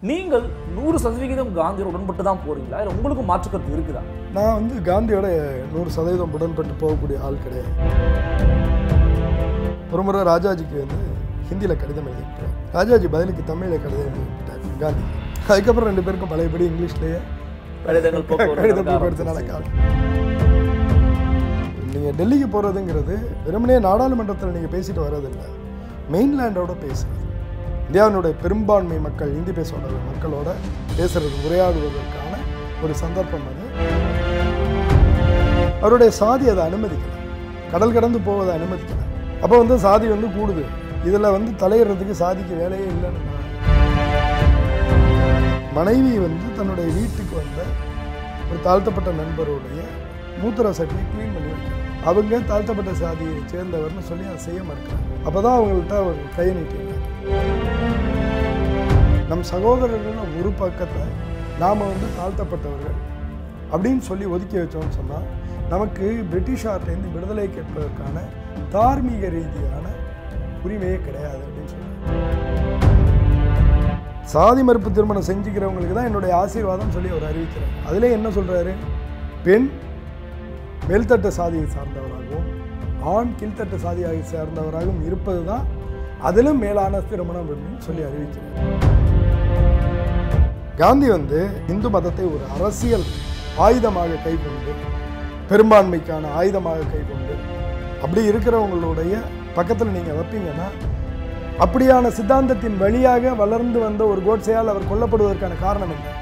நீங்கள் நூறு சதவிகிதம் காந்தியோட உடன்பட்டு தான் போறீங்களா இல்லை உங்களுக்கு மாற்றுக்கருத்து இருக்குதா நான் வந்து காந்தியோட நூறு சதவீதம் உடன்பட்டு போகக்கூடிய ஆள் கிடையாது ஒரு முறை ராஜாஜிக்கு வந்து ஹிந்தியில் கடிதம் எழுதிட்டார் ராஜாஜி பதிலுக்கு தமிழில் கடிதம் எழுதிட்டார் காந்தி அதுக்கப்புறம் ரெண்டு பேருக்கும் பழையபடி இங்கிலீஷ்லேயே கடிதங்கள் கடித போக்குவரத்து போக்குவரத்து நடக்காது நீங்கள் டெல்லிக்கு போகிறதுங்கிறது வெறுமனே நாடாளுமன்றத்தில் நீங்கள் பேசிட்டு வர்றதில்லை மெயின்லேண்டோட பேசுறது இந்தியாவினுடைய பெரும்பான்மை மக்கள் ஹிந்தி பேசுகிற மக்களோட பேசுறது உரையாடுவதற்கான ஒரு சந்தர்ப்பம் அது அவருடைய சாதி அதை அனுமதிக்கல கடல் கடந்து போவதை அனுமதிக்கல அப்போ வந்து சாதி வந்து கூடுது இதில் வந்து தலையிடுறதுக்கு சாதிக்கு வேலையே இல்லைன்னு நான் மனைவி வந்து தன்னுடைய வீட்டுக்கு வந்த ஒரு தாழ்த்தப்பட்ட நண்பருடைய மூத்திர சட்டியை க்ளீன் பண்ணி வைக்கிறாங்க அவங்க தாழ்த்தப்பட்ட சாதியை சேர்ந்தவர்னு சொல்லி அதை செய்ய மறுக்கிறாங்க அப்போ தான் அவங்கள்ட்ட அவர் கையை நீட்டினார் நம் சகோதரர்கள் ஒரு பக்கத்தை நாம் வந்து தாழ்த்தப்பட்டவர்கள் அப்படின்னு சொல்லி ஒதுக்கி வச்சோம்னு சொன்னால் நமக்கு பிரிட்டிஷார்ட்டேருந்து விடுதலை கேட்பதற்கான தார்மீக ரீதியான உரிமையே கிடையாது அப்படின்னு சொல்றாரு சாதி மறுப்பு திருமணம் செஞ்சுக்கிறவங்களுக்கு தான் என்னுடைய ஆசீர்வாதம் சொல்லி அவர் அறிவிக்கிறார் அதிலே என்ன சொல்றாரு பெண் மேல்தட்டு சாதியை சார்ந்தவராகவும் ஆண் கீழ்த்தட்டு சாதியை சார்ந்தவராகவும் இருப்பது தான் அதிலும் மேலான திருமணம் அப்படின்னு சொல்லி அறிவிக்கிறார் காந்தி வந்து இந்து மதத்தை ஒரு அரசியல் ஆயுதமாக கைக்கொண்டு பெரும்பான்மைக்கான ஆயுதமாக கைக்கொண்டு அப்படி இருக்கிறவங்களுடைய பக்கத்தில் நீங்கள் வைப்பீங்கன்னா அப்படியான சித்தாந்தத்தின் வழியாக வளர்ந்து வந்த ஒரு கோட்ஸையால் அவர் கொல்லப்படுவதற்கான காரணம் என்ன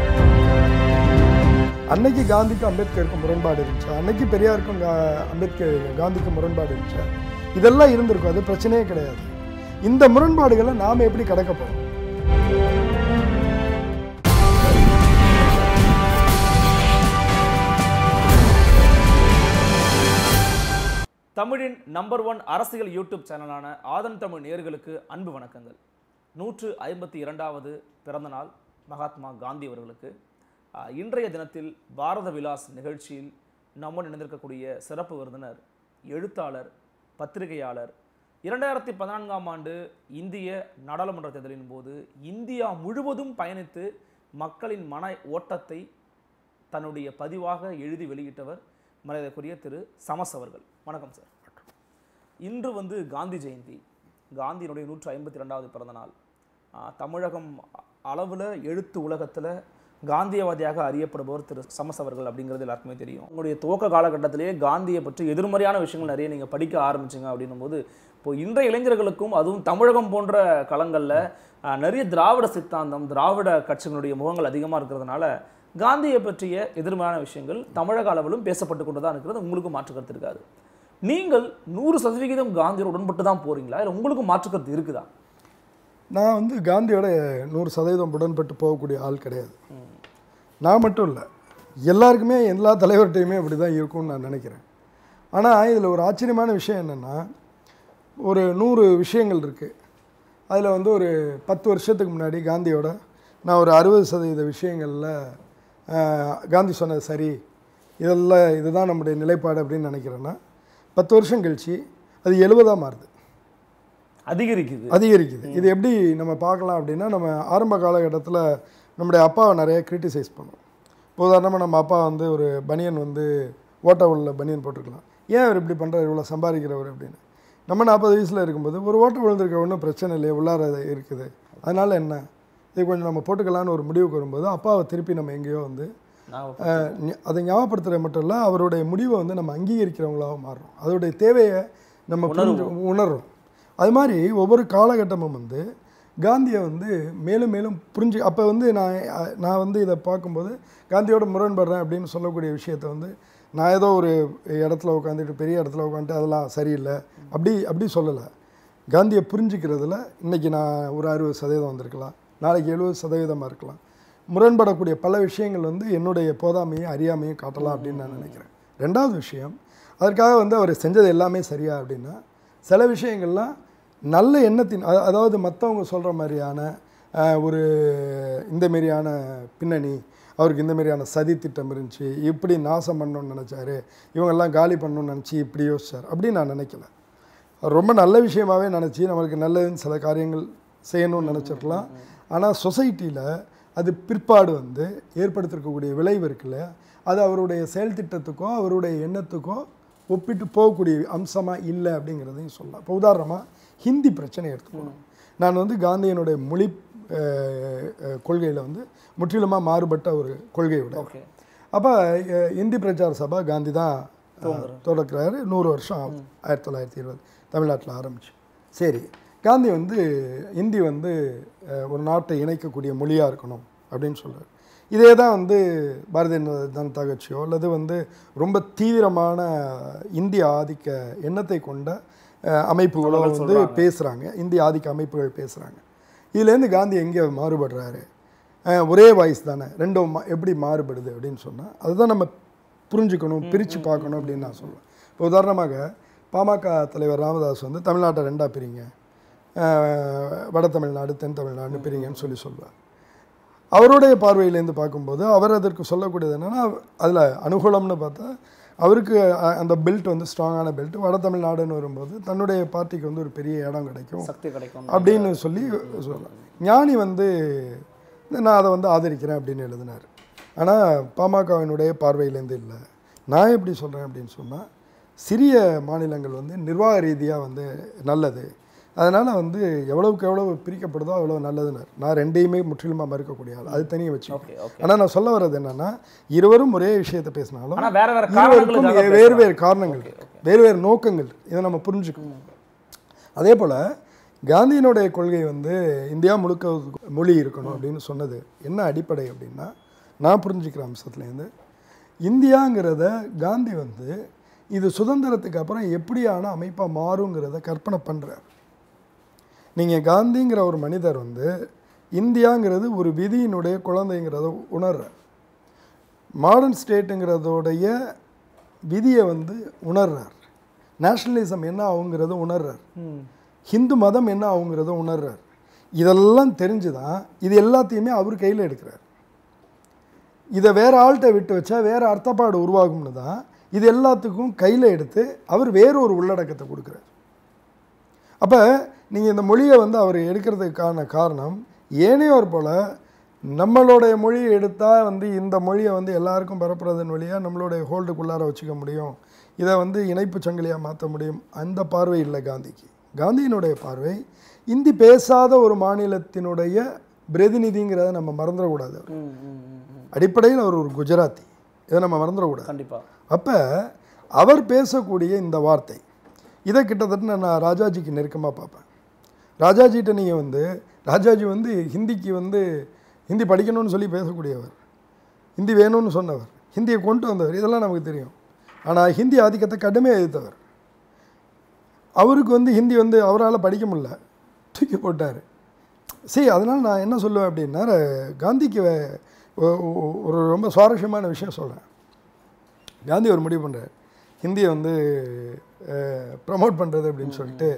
அன்னைக்கு காந்திக்கு அம்பேத்கருக்கும் முரண்பாடு இருந்துச்சு அன்னைக்கு பெரியாருக்கும் கா- அம்பேத்கர் காந்திக்கும் முரண்பாடு இருந்துச்சு இதெல்லாம் இருந்திருக்கும் அது பிரச்சனையே கிடையாது இந்த முரண்பாடுகளை நாம் எப்படி கடக்க போகிறோம் தமிழின் நம்பர் ஒன் அரசியல் யூடியூப் சேனலான ஆதன் தமிழ் நேயர்களுக்கு அன்பு வணக்கங்கள் நூற்று ஐம்பத்தி இரண்டாவது பிறந்த நாள் மகாத்மா காந்தி அவர்களுக்கு ஆஹ், இன்றைய தினத்தில் பாரத விலாஸ் நிகழ்ச்சியில் நம்முடன் இணைந்திருக்கக்கூடிய சிறப்பு விருந்தினர் எழுத்தாளர் பத்திரிகையாளர் இரண்டாயிரத்தி பதினான்காம் ஆண்டு இந்திய நாடாளுமன்ற தேர்தலின் போது இந்தியா முழுவதும் பயணித்து மக்களின் மன ஓட்டத்தை தன்னுடைய பதிவாக எழுதி வெளியிட்டவர் மரியாதைக்குரிய திரு சமஸ் அவர்கள் வணக்கம் சார் இன்று வந்து காந்தி ஜெயந்தி காந்தியினுடைய நூற்று ஐம்பத்தி ரெண்டாவது பிறந்த நாள் ஆஹ், தமிழகம் அளவில் எழுத்து உலகத்தில் காந்தியவாதியாக அறியப்படுபவர் திரு சமஸ் அவர்கள் அப்படிங்கிறது எல்லாருக்குமே தெரியும் உங்களுடைய துவக்க காலகட்டத்திலேயே காந்தியை பற்றி எதிர்மறையான விஷயங்கள் நிறைய நீங்கள் படிக்க ஆரம்பிச்சிங்க அப்படின்னும் போது இப்போ இன்றைய இளைஞர்களுக்கும் அதுவும் தமிழகம் போன்ற களங்களில் ஆஹ், நிறைய திராவிட சித்தாந்தம் திராவிட கட்சிகளுடைய முகங்கள் அதிகமாக இருக்கிறதுனால காந்தியை பற்றிய எதிர்மறையான விஷயங்கள் தமிழக அளவிலும் பேசப்பட்டு கொண்டு தான் இருக்கிறது உங்களுக்கு மாற்று கருத்து இருக்காது நீங்கள் நூறு சதவிகிதம் காந்தியோட உடன்பட்டு தான் போறீங்களா இல்லை உங்களுக்கு மாற்று கருத்து இருக்குதா நான் வந்து காந்தியோட நூறு சதவீதம் உடன்பட்டு போகக்கூடிய ஆள் கிடையாது நான் மட்டும் இல்லை எல்லாருக்குமே எல்லா தலைவர்கிட்டையுமே அப்படி தான் இருக்கும்னு நான் நினைக்கிறேன் ஆனால் இதில் ஒரு ஆச்சரியமான விஷயம் என்னென்னா ஒரு நூறு விஷயங்கள் இருக்குது அதில் வந்து ஒரு பத்து வருஷத்துக்கு முன்னாடி காந்தியோட நான் ஒரு அறுபது சதவீத விஷயங்களில் காந்தி சொன்னது சரி இதெல்லாம் இதுதான் நம்முடைய நிலைப்பாடு அப்படின்னு நினைக்கிறேன்னா பத்து வருஷம் கழிச்சு அது எழுபதாக மாறுது அதிகரிக்குது அதிகரிக்குது இது எப்படி நம்ம பார்க்கலாம் அப்படின்னா நம்ம ஆரம்ப காலகட்டத்தில் நம்முடைய அப்பாவை நிறைய கிரிட்டிசைஸ் பண்ணுவோம் இப்போ உதாரணமாக நம்ம அப்பா வந்து ஒரு பனியன் வந்து ஓட்ட உள்ள பனியன் போட்டிருக்கலாம் ஏன் அவர் இப்படி பண்ணுறாரு இவ்வளோ சம்பாதிக்கிறவர் அப்படின்னு நம்ம நாற்பது வயசில் இருக்கும்போது ஒரு ஓட்ட விழுந்திருக்க ஒன்றும் பிரச்சனை இல்லையே உள்ளார அது இருக்குது அதனால் என்ன இது கொஞ்சம் நம்ம போட்டுக்கலான்னு ஒரு முடிவுக்கு வரும்போது அப்பாவை திருப்பி நம்ம எங்கேயோ வந்து நான் அஹ், ஞ- அதை ஞாபகப்படுத்துறது மட்டும் இல்லை அவருடைய முடிவை வந்து நம்ம அங்கீகரிக்கிறவங்களாக மாறுறோம் அதோடைய தேவையை நம்ம புரிஞ்சு உணர்றோம் அது மாதிரி ஒவ்வொரு காலகட்டமும் வந்து காந்தியை வந்து மேலும் மேலும் புரிஞ்சு அப்போ வந்து நான் அஹ், நான் வந்து இதை பார்க்கும்போது காந்தியோட முரண்படுறேன் அப்படின்னு சொல்லக்கூடிய விஷயத்த வந்து நான் ஏதோ ஒரு இடத்துல உட்காந்துட்டு பெரிய இடத்துல உட்காந்துட்டு அதெல்லாம் சரியில்லை அப்படி அப்படி சொல்லலை காந்தியை புரிஞ்சுக்கிறதுல இன்றைக்கி நான் ஒரு அறுபது சதவீதம் வந்திருக்கலாம் நாளைக்கு எழுபது சதவீதமாக இருக்கலாம் முரண்படக்கூடிய பல விஷயங்கள் வந்து என்னுடைய போதாமையும் அறியாமையும் காட்டலாம் அப்படின்னு நான் நினைக்கிறேன் ரெண்டாவது விஷயம் அதற்காக வந்து அவர் செஞ்சது எல்லாமே சரியா அப்படின்னா சில விஷயங்கள்லாம் நல்ல எண்ணத்தின் அ- அதாவது மற்றவங்க சொல்கிற மாதிரியான அஹ், ஒரு இந்த மாரியான பின்னணி அவருக்கு இந்த மாதிரியான சதி திட்டம் இருந்துச்சு இப்படி நாசம் பண்ணணும்னு நினச்சாரு இவங்கெல்லாம் காலி பண்ணணும்னு நினச்சி இப்படி யோசிச்சார் அப்படின்னு நான் நினைக்கல அவர் ரொம்ப நல்ல விஷயமாவே நினச்சி நம்மளுக்கு நல்லதுன்னு சில காரியங்கள் செய்யணும்னு நினச்சிருக்கலாம் ஆனால் சொசைட்டியில் அது பிற்பாடு வந்து ஏற்படுத்திருக்கக்கூடிய விளைவு இருக்குல்ல அது அவருடைய செயல் திட்டத்துக்கோ அவருடைய எண்ணத்துக்கோ ஒப்பிட்டு போகக்கூடிய அம்சமாக இல்லை அப்படிங்கிறதையும் சொல்லலாம் இப்போ உதாரணமாக ஹிந்தி பிரச்சனை எடுத்துக்கணும் நான் வந்து காந்தியனுடைய மொழி கொள்கையில் வந்து முற்றிலுமாக மாறுபட்ட ஒரு கொள்கை உடைய ஓகே அப்போ இந்தி பிரச்சார சபா காந்தி தான் தொடக்கிறாரு நூறு வருஷம் ஆகுது ஆயிரத்தி தொள்ளாயிரத்தி இருபது தமிழ்நாட்டில் ஆரம்பிச்சு சரி காந்தி வந்து இந்தி வந்து அஹ், ஒரு நாட்டை இணைக்கக்கூடிய மொழியாக இருக்கணும் அப்படின்னு சொல்றாரு இதே தான் வந்து பாரதிய ஜனதா கட்சியோ அல்லது வந்து ரொம்ப தீவிரமான இந்திய ஆதிக்க எண்ணத்தை கொண்ட அஹ், அமைப்புகளோ வந்து பேசுகிறாங்க இந்திய ஆதிக்க அமைப்புகள் பேசுகிறாங்க இதுலேருந்து காந்தி எங்கே மாறுபடுறாரு அஹ், ஒரே வாய்ஸ் தானே ரெண்டும் மா- எப்படி மாறுபடுது அப்படின்னு சொன்னால் அதுதான் நம்ம புரிஞ்சுக்கணும் பிரித்து பார்க்கணும் அப்படின்னு நான் சொல்லுவேன் இப்போ உதாரணமாக பாமக தலைவர் ராமதாஸ் வந்து தமிழ்நாட்டை ரெண்டாக பிரிங்க அஹ், வட தமிழ்நாடு தென் தமிழ்நாடு பிரிங்கன்னு சொல்லி சொல்லுவார் அவருடைய பார்வையிலேருந்து பார்க்கும்போது அவர் அதற்கு சொல்லக்கூடியது என்னென்னா அதில் அனுகூலம்னு பார்த்தா அவருக்கு அஹ், அந்த பெல்ட் வந்து ஸ்ட்ராங்கான பெல்ட் வட தமிழ்நாடுன்னு வரும்போது தன்னுடைய பார்ட்டிக்கு வந்து ஒரு பெரிய இடம் கிடைக்கும் சக்தி கிடைக்கும் அப்படின்னு சொல்லி சொல்லலாம் ஞானி வந்து நான் அதை வந்து ஆதரிக்கிறேன் அப்படின்னு எழுதினார் ஆனால் பாமகவினுடைய பார்வையிலேருந்து இல்லை நான் எப்படி சொல்கிறேன் அப்படின்னு சொன்னால் சிறிய மாநிலங்கள் வந்து நிர்வாக ரீதியாக வந்து நல்லது அதனால் வந்து எவ்வளவுக்கு எவ்வளவு பிரிக்கப்படுதோ அவ்வளோ நல்லதுன்னார் நான் ரெண்டையுமே முற்றிலுமாக மறுக்கக்கூடிய ஆள் அது தனியாக வச்சு ஓகே ஓகே ஆனால் நான் சொல்ல வர்றது என்னன்னா இருவரும் ஒரே விஷயத்தை பேசினாலும் ஆனா வேற வேற இருவருக்கும் காரணங்களுக்காக வேறு வேறு காரணங்கள் இருக்கு. வேறு வேறு நோக்கங்கள் இருக்கு. இதை நம்ம புரிஞ்சுக்கணும் அதே போல் காந்தியினுடைய கொள்கை வந்து இந்தியா முழுக்க மொழி இருக்கணும் அப்படின்னு சொன்னது என்ன அடிப்படை அப்படின்னா நான் புரிஞ்சுக்கிற அம்சத்துலேருந்து இந்தியாங்கிறத காந்தி வந்து இது சுதந்திரத்துக்கு அப்புறம் எப்படியான அமைப்பாக மாறுங்கிறத கற்பனை பண்ணுறார் நீங்கள் காந்திங்கிற ஒரு மனிதர் வந்து இந்தியாங்கிறது ஒரு விதியினுடைய குழந்தைங்கிறத உணர்றார் மாடர்ன் ஸ்டேட்டுங்கிறதோடைய விதியை வந்து உணர்றார் நேஷனலிசம் என்ன ஆகுங்கிறத உணர்றார் ம். ஹிந்து மதம் என்ன ஆகுங்கிறத உணர்றார் இதெல்லாம் தெரிஞ்சு தான் இது எல்லாத்தையுமே அவர் கையில் எடுக்கிறார் இதை வேற ஆள்கிட்ட விட்டு வச்சா வேற அர்த்தப்பாடு உருவாகும்னு தான் இது எல்லாத்துக்கும் கையில் எடுத்து அவர் வேற ஒரு உள்ளடக்கத்தை கொடுக்குறார் அப்போ நீங்கள் இந்த மொழியை வந்து அவர் எடுக்கிறதுக்கான காரணம் ஏனையோர் போல் நம்மளுடைய மொழியை எடுத்தால் வந்து இந்த மொழியை வந்து எல்லாருக்கும் பரப்புறதன் வழியாக நம்மளுடைய ஹோல்டுக்குள்ளார வச்சுக்க முடியும் இதை வந்து இணைப்பு சங்கிலியாக மாற்ற முடியும் அந்த பார்வை இல்லை காந்திக்கு காந்தியினுடைய பார்வை இந்தி பேசாத ஒரு மாநிலத்தினுடைய பிரதிநிதிங்கிறத நம்ம மறந்துடக்கூடாது அவர். ம், ம், ம், ம். அடிப்படையில் அவர் ஒரு குஜராத்தி இதை நம்ம மறந்துடக்கூடாது கண்டிப்பா அப்போ அவர் பேசக்கூடிய இந்த வார்த்தை இதை கிட்டத்தட்ட நான் ராஜாஜிக்கு நெருக்கமாக பார்ப்பேன் ராஜாஜிகிட்ட நீங்கள் வந்து ராஜாஜி வந்து ஹிந்திக்கு வந்து ஹிந்தி படிக்கணும்னு சொல்லி பேசக்கூடியவர் ஹிந்தி வேணும்னு சொன்னவர் ஹிந்தியை கொண்டு வந்தவர் இதெல்லாம் நமக்கு தெரியும் ஆனால் ஹிந்தி ஆதிக்கத்தை கடுமையாக எதிர்த்தவர் அவருக்கு வந்து ஹிந்தி வந்து அவரால் படிக்க முடியல தூக்கி போட்டார் சரி அதனால் நான் என்ன சொல்லுவேன் அப்படின்னா காந்திக்கு வே- ஒ- ஒ- ஒரு ரொம்ப சுவாரஸ்யமான விஷயம் சொல்கிறேன் காந்தி ஒரு முடிவு பண்ணுறார் ஹிந்தியை வந்து ப்ரமோட் பண்ணுறது அப்படின்னு சொல்லிட்டு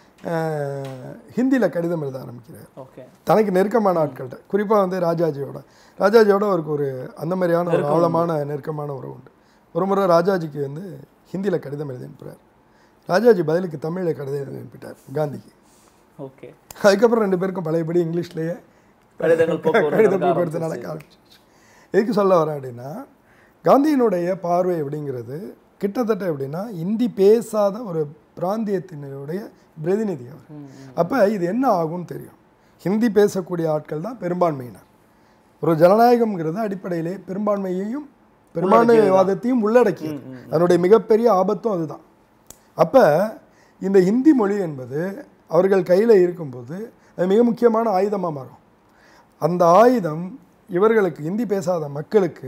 ஹிந்தியில் கடிதம் எழுத ஆரம்பிக்கிறார் ஓகே தனக்கு நெருக்கமான ஆட்கள்கிட்ட குறிப்பாக வந்து ராஜாஜியோட ராஜாஜியோட அவருக்கு ஒரு அந்த மாதிரியான ஒரு ஆழமான நெருக்கமான உறவு உண்டு ஒரு முறை ராஜாஜிக்கு வந்து ஹிந்தியில் கடிதம் எழுதி அனுப்புகிறார் ராஜாஜி பதிலுக்கு தமிழில் கடிதம் எழுதி அனுப்பிட்டார் காந்திக்கு ஓகே அதுக்கப்புறம் ரெண்டு பேருக்கும் பழையபடி இங்கிலீஷ்லேயே கடிதங்கள் போக்குவரத்து கடித நடக்க போக்குவரத்து நடக்க ஆரம்பிச்சிச்சு எதுக்கு சொல்ல வரேன் அப்படின்னா காந்தியினுடைய பார்வை அப்படிங்கிறது கிட்டத்தட்ட எப்படின்னா இந்தி பேசாத ஒரு பிராந்தியத்தினுடைய பிரதிநிதி அவர் அப்போ இது என்ன ஆகும்னு தெரியும் ஹிந்தி பேசக்கூடிய ஆட்கள் தான் பெரும்பான்மையினர் ஒரு ஜனநாயகம்ங்கிறது அடிப்படையிலே பெரும்பான்மையையும் பெரும்பான்மைவாதத்தையும் உள்ளடக்கியது அதனுடைய மிகப்பெரிய ஆபத்தும் அதுதான் அப்போ இந்த ஹிந்தி மொழி என்பது அவர்கள் கையில் இருக்கும்போது அது மிக முக்கியமான ஆயுதமாக மாறும் அந்த ஆயுதம் இவர்களுக்கு ஹிந்தி பேசாத மக்களுக்கு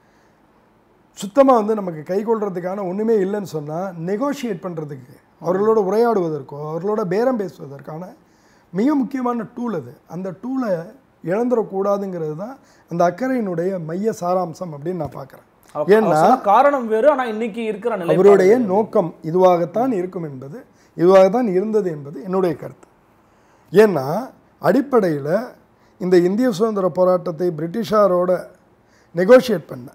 சுத்தமாக வந்து நமக்கு கை கொள்றதுக்கான ஒன்றுமே இல்லைன்னு சொன்னால் நெகோஷியேட் பண்ணுறதுக்கு அவர்களோட உரையாடுவதற்கோ அவர்களோட பேரம் பேசுவதற்கான மிக முக்கியமான டூல் அது அந்த டூலை இழந்துடக்கூடாதுங்கிறது தான் அந்த அக்கறையினுடைய மைய சாராம்சம் அப்படின்னு நான் பார்க்குறேன் அவர் ஏன்னா சொன்ன காரணம் வேறு ஆனா இன்னைக்கு இருக்கிற நிலை அவருடைய நோக்கம் இதுவாகத்தான் இருக்கும் என்பது இதுவாகத்தான் இருந்தது என்பது என்னுடைய கருத்து ஏன்னா அடிப்படையில் இந்த இந்திய சுதந்திர போராட்டத்தை பிரிட்டிஷாரோட நெகோஷியேட் பண்ண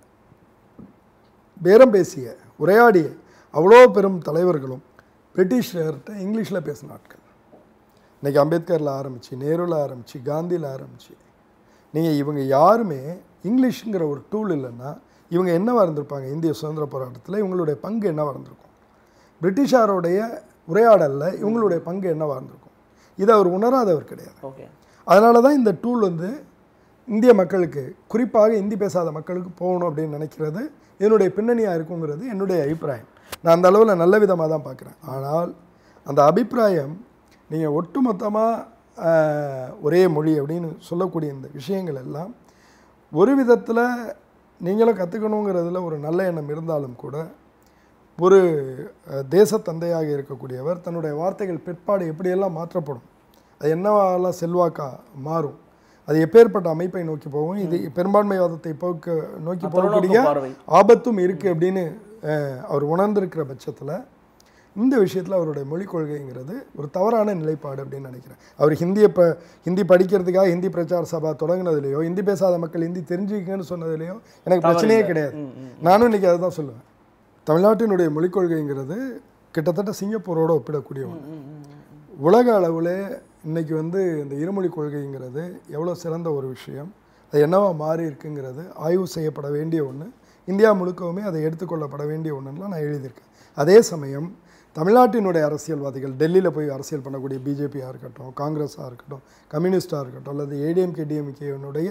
பேரம் பேசிய உரையாடிய அவ்வளோ பெரும் தலைவர்களும் பிரிட்டிஷர்கிட்ட இங்கிலீஷில் பேசின ஆட்கள் இன்னைக்கு அம்பேத்கரில் ஆரம்பித்து நேருவில் ஆரம்பித்து காந்தியில் ஆரம்பித்து நீங்கள் இவங்க யாருமே இங்கிலீஷுங்கிற ஒரு டூல் இல்லைன்னா இவங்க என்னவா இருந்திருப்பாங்க இந்திய சுதந்திர போராட்டத்தில் இவங்களுடைய பங்கு என்னவா இருந்திருக்கும் பிரிட்டிஷாரோடைய உரையாடலில் இவங்களுடைய பங்கு என்னவா இருந்திருக்கும் இதை அவர் உணராதவர் கிடையாது ஓகே அதனால தான் இந்த டூல் வந்து இந்திய மக்களுக்கு குறிப்பாக இந்தி பேசாத மக்களுக்கு போகணும் அப்படின்னு நினைக்கிறது என்னுடைய பின்னணியாக இருக்குங்கிறது என்னுடைய அபிப்பிராயம் நான் அந்த அளவில் நல்ல விதமாக தான் பார்க்குறேன் ஆனால் அந்த அபிப்பிராயம் நீங்கள் ஒட்டுமொத்தமாக ஒரே மொழி அப்படின்னு சொல்லக்கூடிய இந்த விஷயங்கள் எல்லாம் ஒரு விதத்தில் நீங்களும் கற்றுக்கணுங்கிறதுல ஒரு நல்ல எண்ணம் இருந்தாலும் கூட ஒரு அஹ், தேசத்தந்தையாக இருக்கக்கூடியவர் தன்னுடைய வார்த்தைகள் பிற்பாடு எப்படியெல்லாம் மாற்றப்படும் அது என்னவெல்லாம் செல்வாக்கா மாறும் அது எப்பேற்பட்ட அமைப்பை நோக்கி போகும் இது பெரும்பான்மைவாதத்தை போக்க நோக்கி போகக்கூடிய தொலைநோக்கு பார்வை ஆபத்தும் இருக்குது அப்படின்னு அஹ், அவர் உணர்ந்திருக்கிற பட்சத்தில் இந்த விஷயத்தில் அவருடைய மொழிக் கொள்கைங்கிறது ஒரு தவறான நிலைப்பாடு அப்படின்னு நினைக்கிறேன் அவர் ஹிந்தியை ப ஹிந்தி படிக்கிறதுக்காக ஹிந்தி பிரச்சார சபா தொடங்கினதுலையோ ஹிந்தி பேசாத மக்கள் ஹிந்தி தெரிஞ்சுக்கங்கன்னு சொன்னதுலையோ எனக்கு பிரச்சனையே கிடையாது ம், ம். நானும் இன்னைக்கு அதை தான் சொல்லுவேன் தமிழ்நாட்டினுடைய மொழிக் கொள்கைங்கிறது கிட்டத்தட்ட சிங்கப்பூரோட ஒப்பிடக்கூடிய ஒன்று ம், ம், ம். உலக அளவில் இன்னைக்கு வந்து இந்த இருமொழி கொள்கைங்கிறது எவ்வளோ சிறந்த ஒரு விஷயம் அது என்னவா மாறி இருக்குங்கிறது ஆய்வு செய்யப்பட வேண்டிய ஒன்று இந்தியா முழுக்கவுமே அதை எடுத்துக்கொள்ளப்பட வேண்டிய ஒன்றுலாம் நான் எழுதியிருக்கேன் அதே சமயம் தமிழ்நாட்டினுடைய அரசியல்வாதிகள் டெல்லியில் போய் அரசியல் பண்ணக்கூடிய பிஜேபியாக இருக்கட்டும் காங்கிரஸாக இருக்கட்டும் கம்யூனிஸ்டாக இருக்கட்டும் அல்லது ஏடிஎம்கே டிஎம்கேனுடைய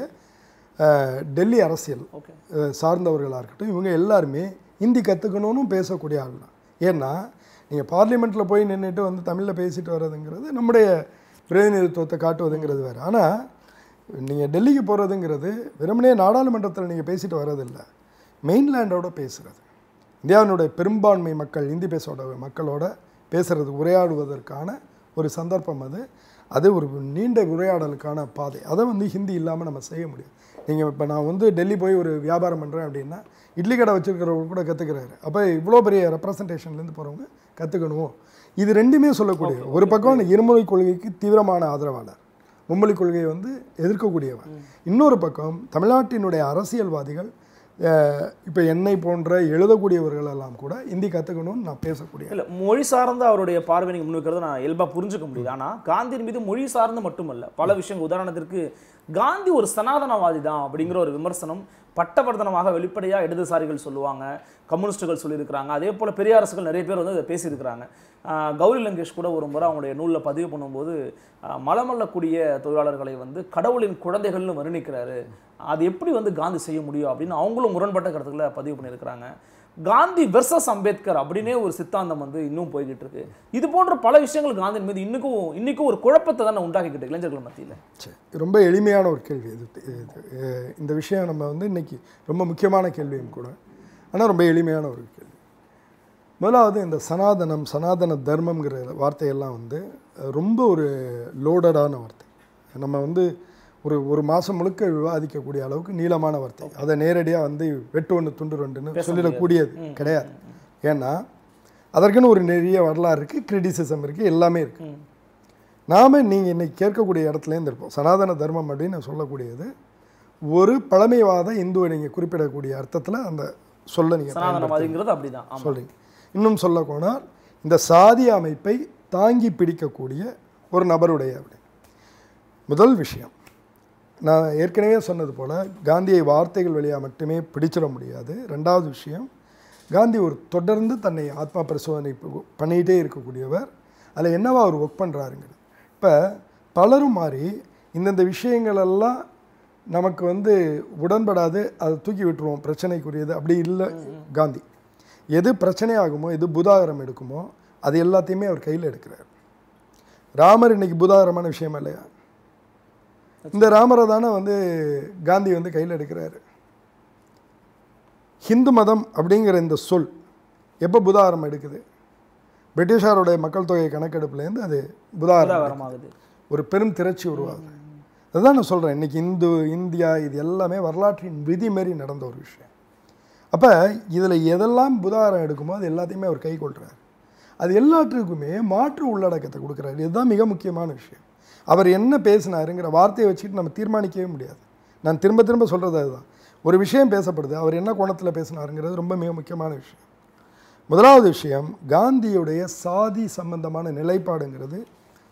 டெல்லி அரசியல் ஓகே அஹ் சார்ந்தவர்களாக இருக்கட்டும் இவங்க எல்லாருமே ஹிந்தி கற்றுக்கணும்னு பேசக்கூடிய ஆள் தான் ஏன்னா நீங்கள் பார்லிமெண்ட்டில் போய் நின்றுட்டு வந்து தமிழில் பேசிட்டு வர்றதுங்கிறது நம்முடைய பிரதிநிதித்துவத்தை காட்டுவதுங்கிறது வேறு ஆனால் நீங்கள் டெல்லிக்கு போகிறதுங்கிறது வெறுமனே நாடாளுமன்றத்தில் நீங்கள் பேசிட்டு வர்றதில்ல மெயின்லேண்டோட பேசுகிறது இந்தியாவினுடைய பெரும்பான்மை மக்கள் ஹிந்தி பேசோட மக்களோட பேசுறது உரையாடுவதற்கான ஒரு சந்தர்ப்பம் அது அது ஒரு நீண்ட உரையாடலுக்கான பாதை அதை வந்து ஹிந்தி இல்லாமல் நம்ம செய்ய முடியும் நீங்கள் இப்போ நான் வந்து டெல்லி போய் ஒரு வியாபாரம் பண்ணுறேன் அப்படின்னா இட்லி கடை வச்சுருக்கிறவங்க கூட கற்றுக்கிறாரு அப்போ இவ்வளோ பெரிய ரெப்ரசன்டேஷன்லேருந்து போகிறவங்க கற்றுக்கணும் இது ரெண்டுமே சொல்லக்கூடிய ஒரு பக்கம் இருமொழி கொள்கைக்கு தீவிரமான ஆதரவாளர் மும்மொழி கொள்கையை வந்து எதிர்க்கக்கூடியவன் இன்னொரு பக்கம் தமிழ்நாட்டினுடைய அரசியல்வாதிகள் இப்போ என்னை போன்ற எழுதக்கூடியவர்கள் எல்லாம் கூட ஹிந்தி கற்றுக்கணும்னு நான் பேசக்கூடிய இல்ல மொழி சார்ந்த அவருடைய பார்வை நீங்க முன்வைக்கிறத நான் இயல்பா புரிஞ்சுக்க முடியுது ஆனா காந்தியின் மீது மொழி சார்ந்து மட்டுமல்ல பல விஷயங்கள் உதாரணத்திற்கு காந்தி ஒரு சனாதனவாதி தான் அப்படிங்கிற ஒரு விமர்சனம் பட்டவர்த்தனமாக வெளிப்படையா இடதுசாரிகள் சொல்லுவாங்க கம்யூனிஸ்டுகள் சொல்லியிருக்கிறாங்க அதே போல பெரியாரசுகள் நிறைய பேர் வந்து இதை பேசியிருக்கிறாங்க ஆஹ் கௌரி லங்கேஷ் கூட ஒரு முறை அவங்களுடைய நூலில் பதிவு பண்ணும்போது ஆஹ் மலமல்லக்கூடிய தொழிலாளர்களை வந்து கடவுளின் குழந்தைகள்னு வர்ணிக்கிறாரு அது எப்படி வந்து காந்தி செய்ய முடியும் அப்படின்னு அவங்களும் முரண்பட்ட கருத்துக்களை பதிவு பண்ணியிருக்கிறாங்க காந்தி வெர்சஸ் அம்பேத்கர் அப்படின்னே ஒரு சித்தாந்தம் வந்து இன்னும் போய்கிட்டு இருக்கு இது போன்ற பல விஷயங்கள் காந்தியின் மீது இன்னுக்கும் இன்னைக்கும் ஒரு குழப்பத்தை தானே உண்டாக்கிக்கிட்டு இருக்கு இளைஞர்கள் மத்தியில் சரி ரொம்ப எளிமையான ஒரு கேள்வி இது இது, அஹ், இந்த விஷயம் நம்ம வந்து இன்னைக்கு ரொம்ப முக்கியமான கேள்வியும் கூட ஆனால் ரொம்ப எளிமையான ஒரு கேள்வி முதலாவது இந்த சனாதனம் சனாதன தர்மம்ங்கிற வார்த்தையெல்லாம் வந்து அஹ், ரொம்ப ஒரு லோடடான வார்த்தை நம்ம வந்து ஒரு ஒரு மாதம் முழுக்க விவாதிக்கக்கூடிய அளவுக்கு நீளமான வார்த்தை அதை நேரடியாக வந்து வெட்டு ஒன்று துண்டு ரெண்டுன்னு சொல்லிடக்கூடியது கிடையாது ஏன்னா அதற்குன்னு ஒரு நிறைய வரலாறு இருக்குது கிரிட்டிசிசம் இருக்குது எல்லாமே இருக்குது நாம் நீங்கள் இன்னைக்கு கேட்கக்கூடிய இடத்துலேருந்து இருப்போம் சனாதன தர்மம் அப்படின்னு சொல்லக்கூடியது ஒரு பழமைவாத இந்துவை நீங்கள் குறிப்பிடக்கூடிய அர்த்தத்தில் அந்த சொல்ல நீங்கள் சனாதனவாதிங்கிறது அப்படிதான் ஆமா சொல்கிறீங்க இன்னும் சொல்ல போனால் இந்த சாதிய அமைப்பை தாங்கி பிடிக்கக்கூடிய ஒரு நபருடைய அப்படி முதல் விஷயம் நான் ஏற்கனவே சொன்னது போல் காந்தியை வார்த்தைகள் வழியாக மட்டுமே பிடிச்சிட முடியாது ரெண்டாவது விஷயம் காந்தி ஒரு தொடர்ந்து தன்னை ஆத்மா பரிசோதனை ப- பண்ணிகிட்டே இருக்கக்கூடியவர் அதில் என்னவா அவர் ஒர்க் பண்ணுறாருங்கிறது இப்போ பலரும் மாறி இந்தந்த விஷயங்களெல்லாம் நமக்கு வந்து உடன்படாது அதை தூக்கி விட்டுருவோம் பிரச்சனைக்குரியது அப்படி இல்லை காந்தி எது பிரச்சனையாகுமோ எது புதாகரம் எடுக்குமோ அது எல்லாத்தையுமே அவர் கையில் எடுக்கிறார் ராமர் இன்னைக்கு புதாகரமான விஷயம் இல்லையா இந்த ராமரை தானே வந்து காந்தி வந்து கையில் எடுக்கிறாரு ஹிந்து மதம் அப்படிங்கிற இந்த சொல் எப்போ புதாகரம் எடுக்குது பிரிட்டிஷாருடைய மக்கள் தொகை கணக்கெடுப்புலேருந்து அது புதாகரம் உதாகரமாகுது ஒரு பெரும் திரட்சி உருவாகுது அதுதான் நான் சொல்கிறேன் இன்னைக்கு இந்து இந்தியா இது எல்லாமே வரலாற்றின் விதி மாரி நடந்த ஒரு விஷயம் அப்போ இதில் எதெல்லாம் புதாகரம் எடுக்குமோ அது எல்லாத்தையுமே அவர் கை கொள்கிறார் அது எல்லாத்துக்குமே மாற்று உள்ளடக்கத்தை கொடுக்குறாரு இதுதான் மிக முக்கியமான விஷயம் அவர் என்ன பேசினாருங்கிற வார்த்தையை வச்சுட்டு நம்ம தீர்மானிக்கவே முடியாது நான் திரும்ப திரும்ப சொல்கிறது அதுதான் ஒரு விஷயம் பேசப்படுது அவர் என்ன கோணத்தில் பேசினாருங்கிறது ரொம்ப மிக முக்கியமான விஷயம் முதலாவது விஷயம் காந்தியுடைய சாதி சம்பந்தமான நிலைப்பாடுங்கிறது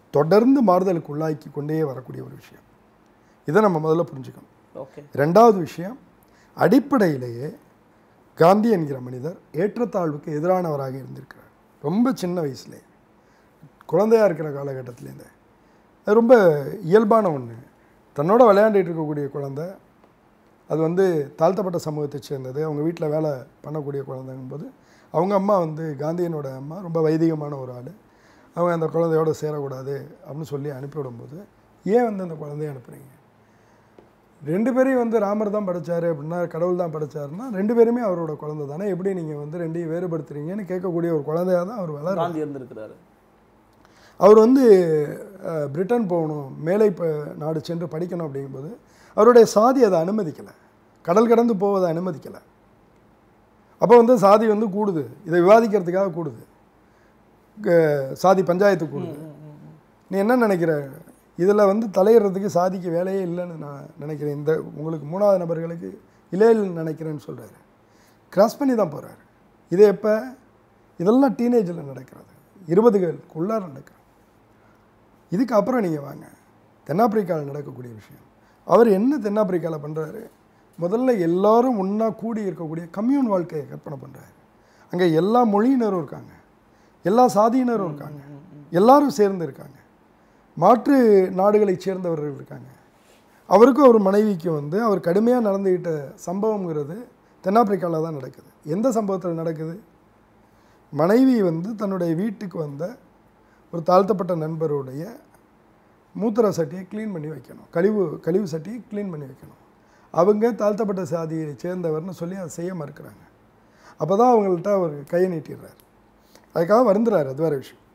தொடர்ந்து மாறுதலுக்கு உள்ளாக்கி கொண்டே வரக்கூடிய ஒரு விஷயம் இதை நம்ம முதல்ல புரிஞ்சுக்கணும் ஓகே ரெண்டாவது விஷயம் அடிப்படையிலேயே காந்தி என்கிற மனிதர் ஏற்றத்தாழ்வுக்கு எதிரானவராக இருந்திருக்கிறார் ரொம்ப சின்ன வயசுலேயே குழந்தையா இருக்கிற காலகட்டத்திலேருந்தே அது ரொம்ப இயல்பான ஒன்று தன்னோட விளையாண்டுட்டு இருக்கக்கூடிய குழந்தை அது வந்து தாழ்த்தப்பட்ட சமூகத்தை சேர்ந்தது அவங்க வீட்டில் வேலை பண்ணக்கூடிய குழந்தைங்கும்போது அவங்க அம்மா வந்து காந்தியனோட அம்மா ரொம்ப வைதிகமான ஒரு ஆள் அவங்க அந்த குழந்தையோட சேரக்கூடாது அப்படின்னு சொல்லி அனுப்பிவிடும்போது ஏன் வந்து அந்த குழந்தைய அனுப்புகிறீங்க ரெண்டு பேரையும் வந்து ராமர் தான் படைச்சாரு அப்படின்னா கடவுள் தான் படைச்சாருன்னா ரெண்டு பேருமே அவரோட குழந்தை தானே எப்படி நீங்கள் வந்து ரெண்டையும் வேறுபடுத்துறீங்கன்னு கேட்கக்கூடிய ஒரு குழந்தையாக தான் அவர் வளர காந்தி இருந்திருக்கிறாரு அவர் வந்து அஹ், பிரிட்டன் போகணும் மேலை ப நாடு சென்று படிக்கணும் அப்படிங்கும்போது அவருடைய சாதி அதை அனுமதிக்கலை கடல் கடந்து போவதை அனுமதிக்கலை அப்போ வந்து சாதி வந்து கூடுது இதை விவாதிக்கிறதுக்காக கூடுது க- சாதி பஞ்சாயத்து கூடுது நீ என்ன நினைக்கிற இதில் வந்து தலையிடுறதுக்கு சாதிக்கு வேலையே இல்லைன்னு நான் நினைக்கிறேன் இந்த உங்களுக்கு மூணாவது நபர்களுக்கு இல்லை இல்லைன்னு நினைக்கிறேன்னு சொல்கிறாரு கிராஸ் பண்ணி தான் போகிறாரு இது எப்போ இதெல்லாம் டீனேஜில் நடக்கிறது இருபதுகளுக்குள்ளார நடக்கிறது இதுக்கு அப்புறம் நீங்கள் வாங்க தென்னாப்பிரிக்காவில் நடக்கக்கூடிய விஷயம் அவர் என்ன தென்னாப்பிரிக்காவில் பண்ணுறாரு முதல்ல எல்லாரும் ஒன்றா கூடி இருக்கக்கூடிய கம்யூன் வாழ்க்கையை கற்பனை பண்ணுறாரு அங்கே எல்லா மொழியினரும் இருக்காங்க எல்லா சாதியினரும் இருக்காங்க எல்லாரும் சேர்ந்து இருக்காங்க மாற்று நாடுகளைச் சேர்ந்தவர்கள் இருக்காங்க அவருக்கும் அவர் மனைவிக்கும் வந்து அவர் கடுமையாக நடந்துக்கிட்ட சம்பவங்கிறது தென்னாப்பிரிக்காவில் தான் நடக்குது எந்த சம்பவத்தில் நடக்குது மனைவி வந்து தன்னுடைய வீட்டுக்கு வந்த ஒரு தாழ்த்தப்பட்ட நண்பருடைய மூத்திர சட்டியை க்ளீன் பண்ணி வைக்கணும் கழிவு கழிவு சட்டியை க்ளீன் பண்ணி வைக்கணும் அவங்க தாழ்த்தப்பட்ட சாதியை சேர்ந்தவர்னு சொல்லி அதை செய்ய மறுக்கிறாங்க அப்போ தான் அவங்கள்ட்ட அவர் கையை நீட்டிடுறாரு அதுக்காக வருந்துறாரு அது வேறு விஷயம்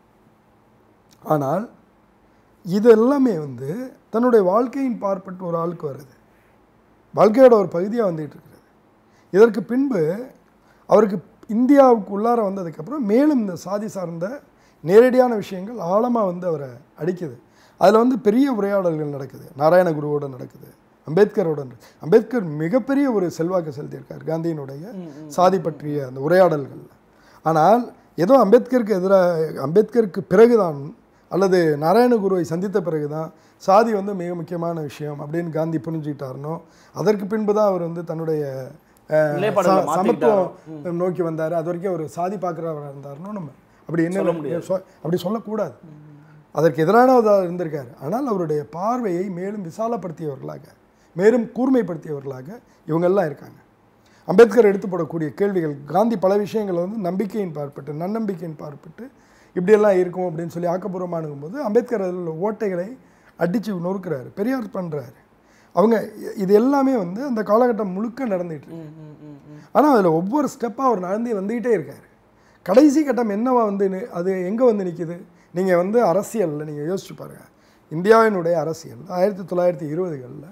ஆனால் இது எல்லாமே வந்து தன்னுடைய வாழ்க்கையின் பார்ப்பட்டு ஒரு ஆளுக்கு வருது வாழ்க்கையோட ஒரு பகுதியாக வந்துகிட்டு இருக்கிறது இதற்கு பின்பு அவருக்கு இந்தியாவுக்கு உள்ளார வந்ததுக்கப்புறம் மேலும் இந்த சாதி சார்ந்த நேரடியான விஷயங்கள் ஆழமாக வந்து அவரை அடிக்குது அதில் வந்து பெரிய உரையாடல்கள் நடக்குது நாராயணகுருவோட நடக்குது அம்பேத்கரோட நடக்குது. அம்பேத்கர் மிகப்பெரிய ஒரு செல்வாக்கு செலுத்தியிருக்கார் காந்தியினுடைய சாதி பற்றிய அந்த உரையாடல்கள் ஆனால் ஏதோ அம்பேத்கருக்கு எதிராக அம்பேத்கருக்கு பிறகுதான் அல்லது நாராயணகுருவை சந்தித்த பிறகுதான் சாதி வந்து மிக முக்கியமான விஷயம் அப்படின்னு காந்தி புரிஞ்சுக்கிட்டாருனோ அதற்கு பின்பு தான் அவர் வந்து தன்னுடைய அஹ், நிலைப்பாடுகளை ச- மாத்திக்கிட்டாரோ? சமத்துவம் நோக்கி வந்தார் அது வரைக்கும் அவர் சாதி பார்க்குறவராக இருந்தாருனோ நம்ம அப்படி சொல்ல என்ன முடியாது. சொ- அப்படி சொல்லக்கூடாது அதற்கு எதிரானவராக இருந்திருக்கார் ஆனால் அவருடைய பார்வையை மேலும் விசாலப்படுத்தியவர்களாக மேலும் கூர்மைப்படுத்தியவர்களாக இவங்கெல்லாம் இருக்காங்க அம்பேத்கர் எடுத்து போடக்கூடிய கேள்விகள் காந்தி பல விஷயங்களை வந்து நம்பிக்கையின் பார்ப்பட்டு நன்னம்பிக்கையின் பார்ப்பட்டு இப்படியெல்லாம் இருக்கும் அப்படின்னு சொல்லி ஆக்கப்பூர்வமாக அணுகும்போது அம்பேத்கர் அதில் உள்ள ஓட்டைகளை அடித்து நொறுக்கிறாரு பெரியார் பண்ணுறாரு அவங்க இ- இது எல்லாமே வந்து அந்த காலகட்டம் முழுக்க நடந்துட்டு இருக்கு ம், ம், ம், ம். ஆனால் அதில் ஒவ்வொரு ஸ்டெப்பாக அவர் நடந்து வந்துக்கிட்டே இருக்கார் கடைசி கட்டம் என்னவா வந்து நி- அது எங்கே வந்து நிற்கிது நீங்கள் வந்து அரசியலில் நீங்கள் யோசிச்சு பாருங்கள் இந்தியாவினுடைய அரசியல் ஆயிரத்தி தொள்ளாயிரத்தி இருபதுகளில்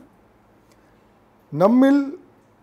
நம்மில்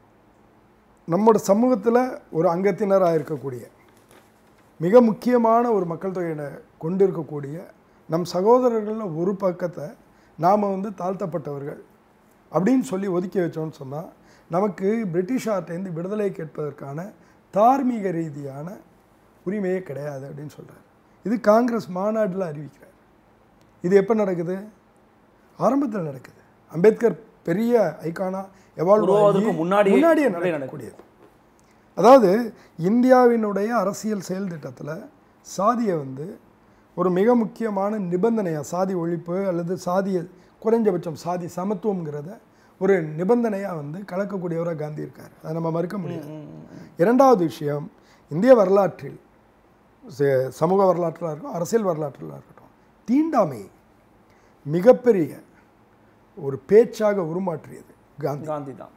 நம்மோட சமூகத்தில் ஒரு அங்கத்தினராக இருக்கக்கூடிய மிக முக்கியமான ஒரு மக்கள் தொகையினை கொண்டு இருக்கக்கூடிய நம் சகோதரர்களில் ஒரு பக்கத்தை நாம் வந்து தாழ்த்தப்பட்டவர்கள் அப்படின்னு சொல்லி ஒதுக்கி வச்சோம்னு சொன்னால் நமக்கு பிரிட்டிஷார்ட்டேருந்து விடுதலை கேட்பதற்கான தார்மீக ரீதியான உரிமையே கிடையாது அப்படின்னு சொல்கிறார் இது காங்கிரஸ் மாநாட்டில் அறிவிக்கிறார் இது எப்போ நடக்குது ஆரம்பத்தில் நடக்குது அம்பேத்கர் பெரிய ஐகானா எவால்வ் உருவாவதற்கு முன்னாடியே முன்னாடியே முன்னாடியே நடக்கக்கூடியது அதாவது இந்தியாவினுடைய அரசியல் செயல் திட்டத்தில் சாதியை வந்து ஒரு மிக முக்கியமான நிபந்தனையாக சாதி ஒழிப்பு அல்லது சாதிய குறைஞ்சபட்சம் சாதி சமத்துவங்கிறத ஒரு நிபந்தனையாக வந்து கலக்கக்கூடியவராக காந்தி இருக்கார் அதை நம்ம மறுக்க முடியாது இரண்டாவது விஷயம் இந்திய வரலாற்றில் ச- சமூக வரலாற்றில் இருக்கும் அரசியல் வரலாற்றில் இருக்கட்டும் தீண்டாமை மிகப்பெரிய ஒரு பேச்சாக உருமாற்றியது காந்தி காந்தி தான்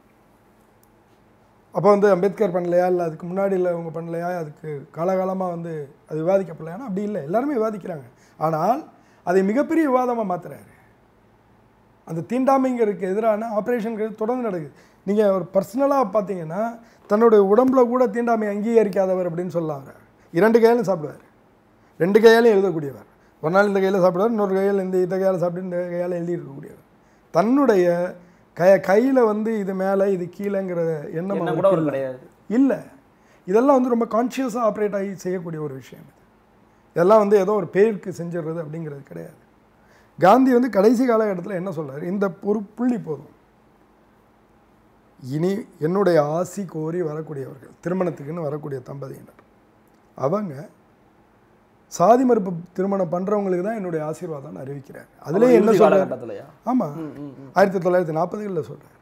அப்போ வந்து அம்பேத்கர் பண்ணலையா இல்லை அதுக்கு முன்னாடி இல்லை அவங்க பண்ணலையா அதுக்கு காலகாலமாக வந்து அது விவாதிக்கப்படலையானா அப்படி இல்லை எல்லாருமே விவாதிக்கிறாங்க ஆனால் அதை மிகப்பெரிய விவாதமாக மாத்துறாரு அந்த தீண்டாமைங்கிறதுக்கு எதிரான ஆப்ரேஷன்கள் தொடர்ந்து நடக்குது நீங்கள் ஒரு பர்சனலாக பார்த்தீங்கன்னா தன்னுடைய உடம்புல கூட தீண்டாமை அங்கீகரிக்காதவர் அப்படின்னு சொல்லலாம் அவரை இரண்டு கையாலும் சாப்பிடுவார் ரெண்டு கையாலையும் எழுதக்கூடியவர் ஒரு நாள் இந்த கையில் சாப்பிடுவார் இன்னொரு கையில் இந்த இந்த கையால் சாப்பிட்டு இந்த கையால் எழுதி இருக்கக்கூடியவர் தன்னுடைய க கையில் வந்து இது மேலே இது கீழேங்கிற எண்ணம் என்ன அவருக்கு கூட அவர் இல்லை. கிடையாது இல்லை இதெல்லாம் வந்து ரொம்ப கான்ஷியஸாக ஆப்ரேட் ஆகி செய்யக்கூடிய ஒரு விஷயம் இது இதெல்லாம் வந்து ஏதோ ஒரு பேருக்கு செஞ்சிடுறது அப்படிங்கிறது கிடையாது காந்தி வந்து கடைசி காலகட்டத்தில் என்ன சொல்றாரு இந்த ஒரு புள்ளி போதும் இனி என்னுடைய ஆசி கோரி வரக்கூடியவர்கள் திருமணத்துக்குன்னு வரக்கூடிய தம்பதியினர் அவங்க சாதி மறுப்பு திருமணம் பண்ணுறவங்களுக்கு தான் என்னுடைய ஆசீர்வாதம்னு அறிவிக்கிறார் அதுலேயே என்ன சொல்றாரு காலகட்டத்திலயா ஆமாம் ஆயிரத்தி தொள்ளாயிரத்தி நாற்பதுகளில் சொல்கிறாரு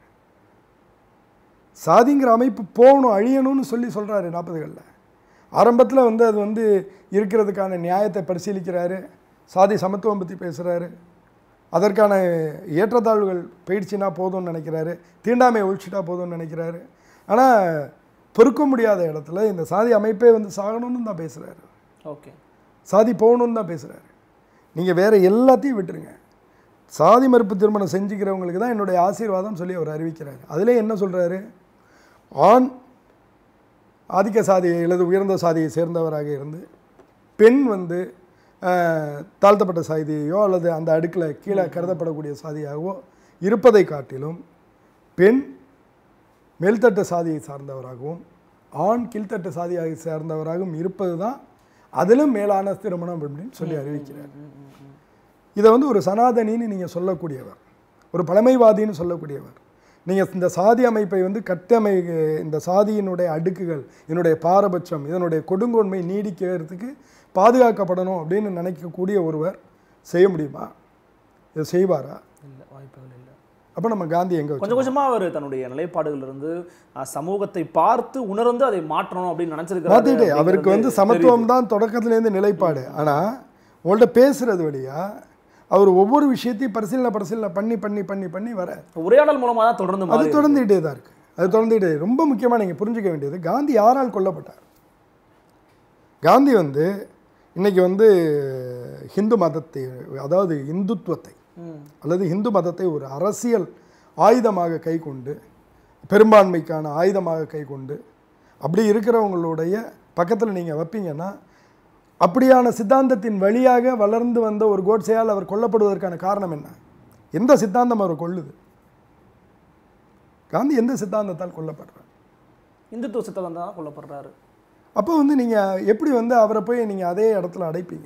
சாதிங்கிற அமைப்பு போகணும் அழியணும்னு சொல்லி சொல்கிறாரு நாற்பதுகளில் ஆரம்பத்தில் வந்து அது வந்து இருக்கிறதுக்கான நியாயத்தை பரிசீலிக்கிறாரு சாதி சமத்துவம் பற்றி பேசுகிறாரு அதற்கான ஏற்றத்தாழ்வுகள் போயிடுச்சுன்னா போதும்னு நினைக்கிறாரு தீண்டாமை ஒழிச்சிட்டா போதும்னு நினைக்கிறாரு ஆனால் பொறுக்க முடியாத இடத்துல இந்த சாதி அமைப்பே வந்து சாகணும்னு தான் பேசுகிறாரு ஓகே சாதி போகணும்னு தான் பேசுகிறாரு நீங்கள் வேறு எல்லாத்தையும் விட்டுருங்க சாதி மறுப்பு திருமணம் செஞ்சுக்கிறவங்களுக்கு தான் என்னுடைய ஆசீர்வாதம் சொல்லி அவர் அறிவிக்கிறார் அதிலே என்ன சொல்கிறாரு ஆண் ஆதிக்க சாதியை அல்லது உயர்ந்த சாதியை சேர்ந்தவராக இருந்து பெண் வந்து ஆஹ், தாழ்த்தப்பட்ட சாதியையோ அல்லது அந்த அடுக்கில் கீழே கருதப்படக்கூடிய சாதியாகவோ இருப்பதை காட்டிலும் பெண் மேல்தட்டு சாதியை சார்ந்தவராகவும் ஆண் கீழ்த்தட்டு சாதியை சார்ந்தவராகவும் இருப்பது தான் அதிலும் மேலான திருமணம் அப்படின்னு சொல்லி அறிவிக்கிறார் இதை வந்து ஒரு சனாதனின்னு நீங்கள் சொல்லக்கூடியவர் ஒரு பழமைவாதின்னு சொல்லக்கூடியவர் நீங்கள் இந்த சாதி அமைப்பை வந்து கட்டமை இந்த சாதியினுடைய அடுக்குகள் இதனுடைய பாரபட்சம் இதனுடைய கொடுங்கோன்மை நீடிக்கிறதுக்கு பாதுகாக்கப்படணும் அப்படின்னு நினைக்கக்கூடிய ஒருவர் செய்ய முடியுமா இதை செய்வாரா இல்லை வாய்ப்புகள் இல்லை அப்போ நம்ம காந்தி எங்கே வச்சு கொஞ்சம் கொஞ்சமா அவர் தன்னுடைய நிலைப்பாடுகள் இருந்து அஹ், சமூகத்தை பார்த்து உணர்ந்து அதை மாற்றணும் அப்படின்னு நினைச்சிருக்காரு மாற்றிட்டு அவருக்கு வந்து அப்படிங்கிறது சமத்துவம் தான் தொடக்கத்துலேருந்து நிலைப்பாடு ஆனால் உங்கள்கிட்ட பேசுறது வழியா அவர் ஒவ்வொரு விஷயத்தையும் பரிசீலனை பரிசீலனை பண்ணி பண்ணி பண்ணி பண்ணி வர தெரியுது. உரையாடல் மூலமா தான் தொடர்ந்து அது மாறி தொடர்ந்துகிட்டே தான் இருக்குது அது தொடர்ந்துகிட்டே ரொம்ப முக்கியமாக நீங்கள் புரிஞ்சுக்க வேண்டியது காந்தி யாரால் கொல்லப்பட்டார் காந்தி வந்து இன்னைக்கு வந்து ஹிந்து மதத்தை அதாவது இந்துத்துவத்தை ம். அல்லது இந்து மதத்தை ஒரு அரசியல் ஆயுதமாக கை கொண்டு பெரும்பான்மைக்கான ஆயுதமாக கை கொண்டு அப்படி இருக்கிறவங்களுடைய பக்கத்தில் நீங்கள் வைப்பீங்கன்னா அப்படியான சித்தாந்தத்தின் வழியாக வளர்ந்து வந்த ஒரு கோட்சையால் அவர் கொல்லப்படுவதற்கான காரணம் என்ன எந்த சித்தாந்தம் அவர் கொல்லுது காந்தி எந்த சித்தாந்தத்தால் கொல்லப்படுறார் இந்துத்துவ சித்தம் தான் கொல்லப்படுறாரு அப்போ வந்து நீங்கள் எப்படி வந்து அவரை போய் நீங்கள் அதே இடத்துல அடைப்பீங்க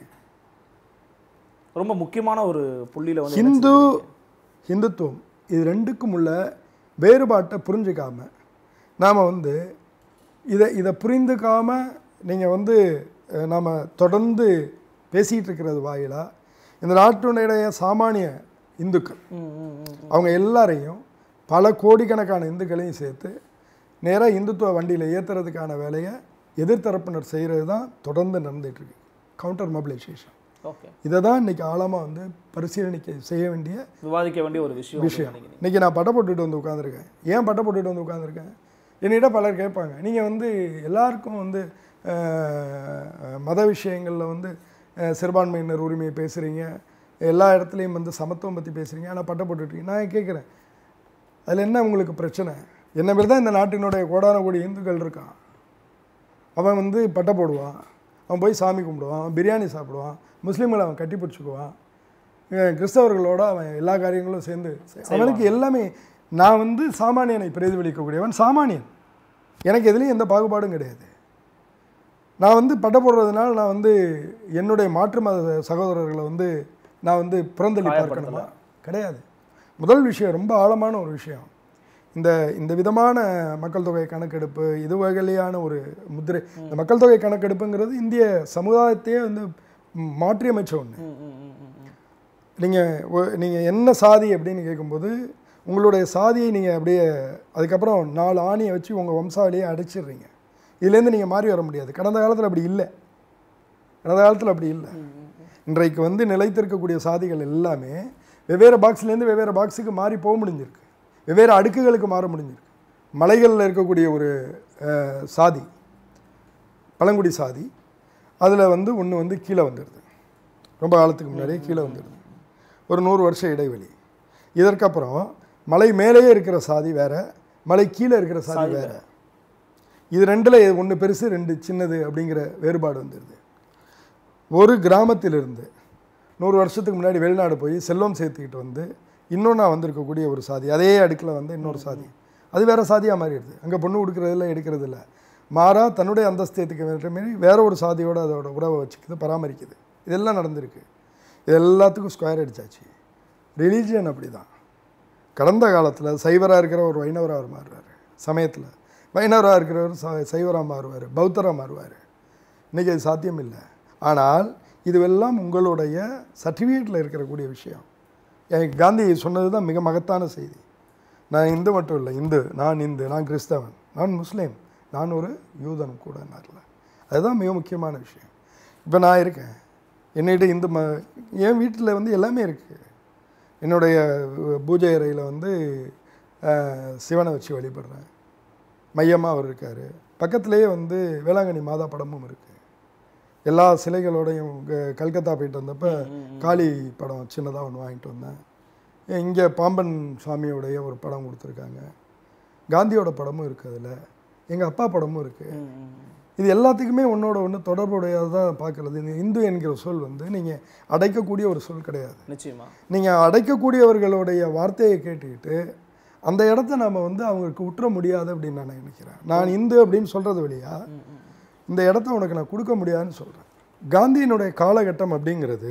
ரொம்ப முக்கியமான ஒரு புள்ளியில வந்து ஹிந்து ஹிந்துத்துவம் இது ரெண்டுக்கும் உள்ள வேறுபாட்டை புரிஞ்சுக்காம நாம் வந்து இதை இதை புரிந்துக்காம நீங்கள் வந்து நாம் தொடர்ந்து பேசிகிட்டு இருக்கிறது வாயிலாக இந்த நாட்டினுடைய சாமானிய இந்துக்கள் ம், ம், ம். அவங்க எல்லாரையும் பல கோடிக்கணக்கான இந்துக்களையும் சேர்த்து நேராக இந்துத்துவ வண்டியில் ஏற்றுறதுக்கான வேலையை எதிர்த்தரப்பினர் செய்கிறது தான் தொடர்ந்து நடந்துட்டு இருக்கு கவுண்டர் மொபிலைசேஷன் ஓகே இதை தான் இன்னைக்கு ஆழமாக வந்து பரிசீலனைக்கு செய்ய வேண்டிய விவாதிக்க வேண்டிய ஒரு விஷயம் விஷயம் அப்படின்னு நினைக்கிறீங்க. இன்னைக்கு நான் பட்டை போட்டுட்டு வந்து உட்காந்துருக்கேன் ஏன் பட்டை போட்டுட்டு வந்து உட்காந்துருக்கேன் என்னிட்ட பலர் கேட்பாங்க நீங்கள் வந்து எல்லாருக்கும் வந்து அஹ், மத விஷயங்களில் வந்து அஹ், சிறுபான்மையினர் உரிமையை பேசுகிறீங்க எல்லா இடத்துலையும் வந்து சமத்துவம் பற்றி பேசுகிறீங்க ஆனால் பட்டை போட்டுட்ருக்கீங்க நான் கேட்குறேன் அதில் என்ன உங்களுக்கு பிரச்சனை என்ன பேர் தான் இந்த நாட்டினுடைய கோடான கோடி இந்துக்கள் இருக்கான் அவன் வந்து பட்டை போடுவான் அவன் போய் சாமி கும்பிடுவான் அவன் பிரியாணி சாப்பிடுவான் முஸ்லீம்களை அவன் கட்டி பிடிச்சிக்குவான் அஹ் கிறிஸ்தவர்களோட அவன் எல்லா காரியங்களும் சேர்ந்து செய்- அவனுக்கு எல்லாமே நான் வந்து சாமானியனை பிரதிபலிக்கக்கூடியவன் சாமானியன் எனக்கு எதுலேயும் எந்த பாகுபாடும் கிடையாது நான் வந்து பட்டை போடுறதுனால நான் வந்து என்னுடைய மாற்று மத சகோதரர்களை வந்து நான் வந்து புறந்தள்ளி பார்க்கணுமா கிடையாது முதல் விஷயம் ரொம்ப ஆழமான ஒரு விஷயம் இந்த இந்த விதமான மக்கள் தொகை கணக்கெடுப்பு இது வகையான ஒரு முத்திரை இந்த மக்கள் தொகை கணக்கெடுப்புங்கிறது இந்திய சமுதாயத்தையே வந்து மாற்றி அமைச்ச ஒன்று ம், ம், ம், ம், ம். நீங்கள் நீங்கள் என்ன சாதி அப்படின்னு கேட்கும்போது உங்களுடைய சாதியை நீங்கள் அப்படியே அதுக்கப்புறம் நாலு ஆணியை வச்சு உங்கள் வம்சாவளியை அடைச்சிடுறீங்க இதுலேருந்து நீங்கள் மாறி வர முடியாது கடந்த காலத்தில் அப்படி இல்லை கடந்த காலத்தில் அப்படி இல்லை இன்றைக்கு வந்து நிலைத்திருக்கக்கூடிய சாதிகள் எல்லாமே வெவ்வேறு பாக்ஸ்லேருந்து வெவ்வேறு பாக்ஸுக்கு மாறி போக முடிஞ்சிருக்கு வெவ்வேறு அடுக்குகளுக்கு மாற முடிஞ்சிருக்கு மலைகளில் இருக்கக்கூடிய ஒரு அஹ், சாதி பழங்குடி சாதி அதில் வந்து ஒன்று வந்து கீழே வந்துடுது ரொம்ப காலத்துக்கு முன்னாடியே கீழே வந்துடுது ஒரு நூறு வருஷம் இடைவெளி இதற்கப்புறம் மலை மேலேயே இருக்கிற சாதி வேற மலை கீழே இருக்கிற சாதி வேற இது ரெண்டில் ஒன்று பெருசு ரெண்டு சின்னது அப்படிங்கிற வேறுபாடு வந்துடுது ஒரு கிராமத்திலிருந்து நூறு வருஷத்துக்கு முன்னாடி வெளிநாடு போய் செல்வம் சேர்த்துக்கிட்டு வந்து இன்னொன்றா வந்திருக்கக்கூடிய ஒரு சாதி அதே அடுக்கில் வந்து இன்னொரு சாதி அது வேற சாதியாக மாறிடுது அங்கே பொண்ணு கொடுக்குறதில்ல எடுக்கிறது இல்ல மாறா தன்னுடைய அந்தஸ்தேத்துக்கு வேற மாரி வேற ஒரு சாதியோட அதோட உறவை வச்சுக்குது பராமரிக்குது இதெல்லாம் நடந்திருக்கு இது எல்லாத்துக்கும் ஸ்கொயர் அடிச்சாச்சு ரிலீஜியன் அப்படி தான் கடந்த காலத்தில் சைவராக இருக்கிற ஒரு வைணவராக மாறுவார் சமயத்தில் வைணவராக இருக்கிறவர் ச சைவராக மாறுவார் பௌத்தராக மாறுவார் இன்றைக்கி அது சாத்தியம் இல்லை ஆனால் இதுவெல்லாம் உங்களுடைய சர்டிஃபிகேட்டில் இருக்கக்கூடிய விஷயம் எனக்கு காந்தி சொன்னது தான் மிக மகத்தான செய்தி நான் இந்து மட்டும் இல்லை இந்து நான் இந்து நான் கிறிஸ்தவன் நான் முஸ்லீம் நான் ஒரு யூதன் கூட நாட்டில் அதுதான் மிக முக்கியமான விஷயம் இப்போ நான் இருக்கேன் என்னிட்ட இந்து ம என் வீட்டில் வந்து எல்லாமே இருக்குது என்னுடைய பூஜை அறையில் வந்து அஹ், சிவனை வச்சு வழிபடுறேன் மையமாக அவர் இருக்கார் பக்கத்துலேயே வந்து வேளாங்கண்ணி மாதா படமும் இருக்குது எல்லா சிலைகளோடையும் க- கல்கத்தா போயிட்டு வந்தப்போ காளி படம் சின்னதாக ஒன்று வாங்கிட்டு வந்தேன் இங்கே பாம்பன் சுவாமியோடைய ஒரு படம் கொடுத்துருக்காங்க காந்தியோட படமும் இருக்குது அதில் எங்கள் அப்பா படமும் இருக்குது ம், ம், ம். இது எல்லாத்துக்குமே ஒன்றோட ஒன்று தொடர்புடையதாக பார்க்குறது இந்த இந்து என்கிற சொல் வந்து நீங்கள் அடைக்கக்கூடிய ஒரு சொல் கிடையாது நிச்சயமா நீங்கள் அடைக்கக்கூடியவர்களுடைய வார்த்தையை கேட்டுக்கிட்டு அந்த இடத்த நம்ம வந்து அவங்களுக்கு உற்ற முடியாது அப்படின்னு நான் நினைக்கிறேன் நான் இந்து அப்படின்னு சொல்கிறது வழியா ம், ம். இந்த இடத்த உனக்கு நான் கொடுக்க முடியாதுன்னு சொல்கிறேன் காந்தியினுடைய காலகட்டம் அப்படிங்கிறது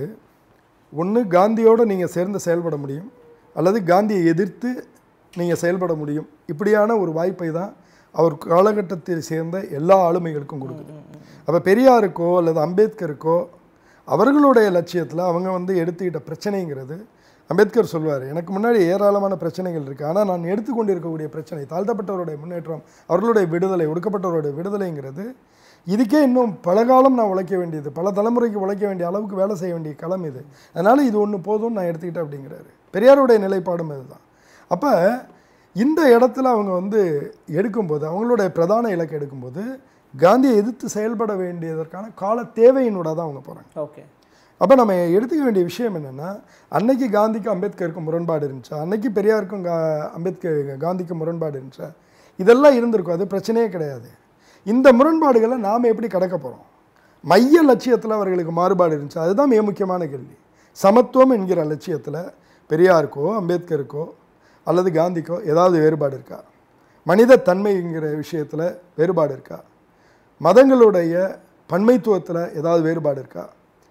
ஒன்று காந்தியோடு நீங்கள் சேர்ந்து செயல்பட முடியும் அல்லது காந்தியை எதிர்த்து நீங்கள் செயல்பட முடியும் இப்படியான ஒரு வாய்ப்பை தான் அவர் காலகட்டத்தில் சேர்ந்த எல்லா ஆளுமைகளுக்கும் கொடுக்குது அப்போ பெரியாருக்கோ அல்லது அம்பேத்கருக்கோ அவர்களுடைய லட்சியத்தில் அவங்க வந்து எடுத்துக்கிட்ட பிரச்சனைங்கிறது அம்பேத்கர் சொல்வார் எனக்கு முன்னாடி ஏராளமான பிரச்சனைகள் இருக்குது ஆனால் நான் எடுத்துக்கொண்டிருக்கக்கூடிய பிரச்சனை தாழ்த்தப்பட்டவருடைய முன்னேற்றம் அவர்களுடைய விடுதலை ஒடுக்கப்பட்டவருடைய விடுதலைங்கிறது இதுக்கே இன்னும் பல காலம் நான் உழைக்க வேண்டியது பல தலைமுறைக்கு உழைக்க வேண்டிய அளவுக்கு வேலை செய்ய வேண்டிய களம் இது அதனால் இது ஒன்று போதும்னு நான் எடுத்துக்கிட்டேன் அப்படிங்கிறாரு பெரியாருடைய நிலைப்பாடும் இதுதான் அப்போ இந்த இடத்துல அவங்க வந்து எடுக்கும்போது அவங்களுடைய பிரதான இலக்கு எடுக்கும்போது காந்தியை எதிர்த்து செயல்பட வேண்டியதற்கான கால தேவையினோட தான் அவங்க போகிறாங்க ஓகே அப்போ நம்ம எடுத்துக்க வேண்டிய விஷயம் என்னென்னா அன்னைக்கு காந்திக்கு அம்பேத்கருக்கும் முரண்பாடு இருந்துச்சா அன்னைக்கு பெரியாருக்கும் கா அம்பேத்கர் காந்திக்கு முரண்பாடு இருந்துச்சா இதெல்லாம் இருந்திருக்கும் அது பிரச்சனையே கிடையாது இந்த முரண்பாடுகளை நாம் எப்படி கடக்க போகிறோம் மைய லட்சியத்தில் அவர்களுக்கு மாறுபாடு இருந்துச்சு அதுதான் மிக முக்கியமான கேள்வி சமத்துவம் என்கிற லட்சியத்தில் பெரியாருக்கோ அம்பேத்கருக்கோ அல்லது காந்திக்கோ ஏதாவது வேறுபாடு இருக்கா மனித தன்மைங்கிற விஷயத்தில் வேறுபாடு இருக்கா மதங்களுடைய பன்மைத்துவத்தில் ஏதாவது வேறுபாடு இருக்கா